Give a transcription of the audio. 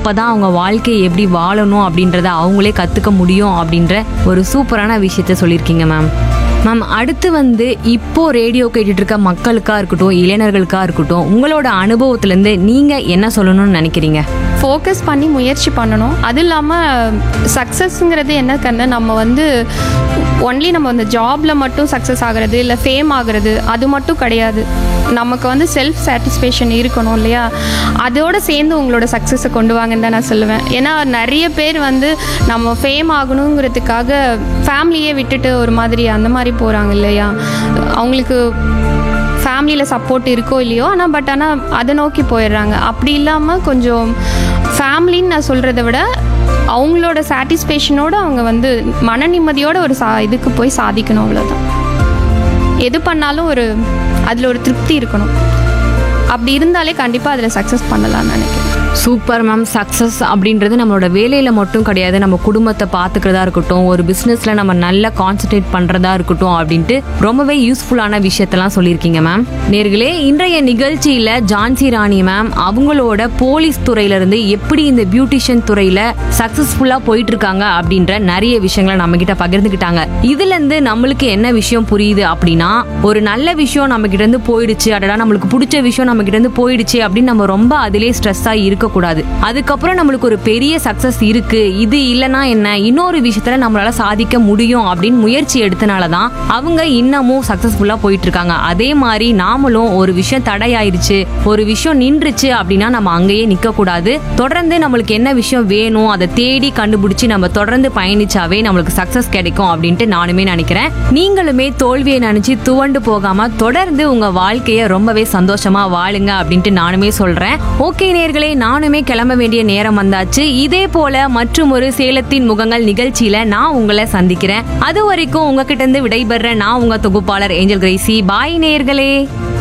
அப்பதான் அவங்க வாழ்க்கையை எப்படி வாழணும் அப்படின்றத அவங்களே கத்துக்க முடியும் அப்படின்ற ஒரு சூப்பரான விஷயத்த சொல்லியிருக்கீங்க மேம் மேம் அடுத்து வந்து இப்போ ரேடியோ கேட்டுட்டு இருக்க மக்களுக்கா இருக்கட்டும் இளைஞர்களுக்கா இருக்கட்டும் உங்களோட அனுபவத்திலேருந்து நீங்க என்ன சொல்லணும்னு நினைக்கிறீங்க ஃபோக்கஸ் பண்ணி முயற்சி பண்ணணும் அது இல்லாமல் சக்ஸஸ்ங்கிறது என்ன கண்ணு நம்ம வந்து ஒன்லி நம்ம அந்த ஜாபில் மட்டும் சக்ஸஸ் ஆகிறது இல்லை ஃபேம் ஆகிறது அது மட்டும் கிடையாது நமக்கு வந்து செல்ஃப் சாட்டிஸ்ஃபேக்ஷன் இருக்கணும் இல்லையா அதோட சேர்ந்து உங்களோட சக்ஸஸை கொண்டு வாங்கன்னு தான் நான் சொல்லுவேன் ஏன்னா நிறைய பேர் வந்து நம்ம ஃபேம் ஆகணுங்கிறதுக்காக ஃபேமிலியே விட்டுட்டு ஒரு மாதிரி அந்த மாதிரி போகிறாங்க இல்லையா அவங்களுக்கு ஃபேமிலியில் சப்போர்ட் இருக்கோ இல்லையோ ஆனால் பட் ஆனால் அதை நோக்கி போயிடுறாங்க அப்படி இல்லாமல் கொஞ்சம் ஃபேமிலின்னு நான் சொல்கிறத விட அவங்களோட சாட்டிஸ்ஃபேக்ஷனோட அவங்க வந்து மன நிம்மதியோட ஒரு சா இதுக்கு போய் சாதிக்கணும் அவ்வளோதான் எது பண்ணாலும் ஒரு அதில் ஒரு திருப்தி இருக்கணும் அப்படி இருந்தாலே கண்டிப்பாக அதில் சக்ஸஸ் பண்ணலாம்னு நினைக்கிறேன் சூப்பர் மேம் சக்ஸஸ் அப்படின்றது நம்மளோட வேலையில மட்டும் கிடையாது நம்ம குடும்பத்தை பார்த்துக்கிறதா இருக்கட்டும் ஒரு பிஸ்னஸ்ல நம்ம நல்லா கான்சென்ட்ரேட் பண்றதா இருக்கட்டும் அப்படின்ட்டு ரொம்பவே யூஸ்ஃபுல்லான விஷயத்தெல்லாம் சொல்லியிருக்கீங்க மேம் நேர்களே இன்றைய நிகழ்ச்சியில ஜான்சி ராணி மேம் அவங்களோட போலீஸ் துறையில இருந்து எப்படி இந்த பியூட்டிஷியன் துறையில சக்சஸ்ஃபுல்லா போயிட்டு இருக்காங்க அப்படின்ற நிறைய விஷயங்களை நம்ம கிட்ட பகிர்ந்துக்கிட்டாங்க இதுல இருந்து நம்மளுக்கு என்ன விஷயம் புரியுது அப்படின்னா ஒரு நல்ல விஷயம் நம்ம கிட்ட இருந்து போயிடுச்சு அடடா நம்மளுக்கு பிடிச்ச விஷயம் நம்ம கிட்ட இருந்து போயிடுச்சு அப்படின்னு நம்ம ரொம்ப அதிலே ஸ்ட்ரெஸ் ஆகி இருக்கக்கூடாது அதுக்கப்புறம் நம்மளுக்கு ஒரு பெரிய சக்சஸ் இருக்கு இது இல்லைன்னா என்ன இன்னொரு விஷயத்துல நம்மளால சாதிக்க முடியும் அப்படின்னு முயற்சி எடுத்தனால தான் அவங்க இன்னமும் சக்சஸ்ஃபுல்லா போயிட்டு இருக்காங்க அதே மாதிரி நாமளும் ஒரு விஷயம் தடையாயிருச்சு ஒரு விஷயம் நின்றுச்சு அப்படின்னா நம்ம அங்கேயே நிக்க கூடாது தொடர்ந்து நம்மளுக்கு என்ன விஷயம் வேணும் அதை தேடி கண்டுபிடிச்சு நம்ம தொடர்ந்து பயணிச்சாவே நம்மளுக்கு சக்சஸ் கிடைக்கும் அப்படின்ட்டு நானுமே நினைக்கிறேன் நீங்களுமே தோல்வியை நினைச்சு துவண்டு போகாம தொடர்ந்து உங்க வாழ்க்கைய ரொம்பவே சந்தோஷமா வாழுங்க அப்படின்ட்டு நானுமே சொல்றேன் ஓகே நேர்களே நானுமே கிளம்ப வேண்டிய நேரம் வந்தாச்சு இதே போல மற்றும் ஒரு சேலத்தின் முகங்கள் நிகழ்ச்சியில நான் உங்களை சந்திக்கிறேன் அது வரைக்கும் உங்ககிட்ட இருந்து விடைபெற நான் உங்க தொகுப்பாளர் ஏஞ்சல் கிரேசி பாய் நேர்களே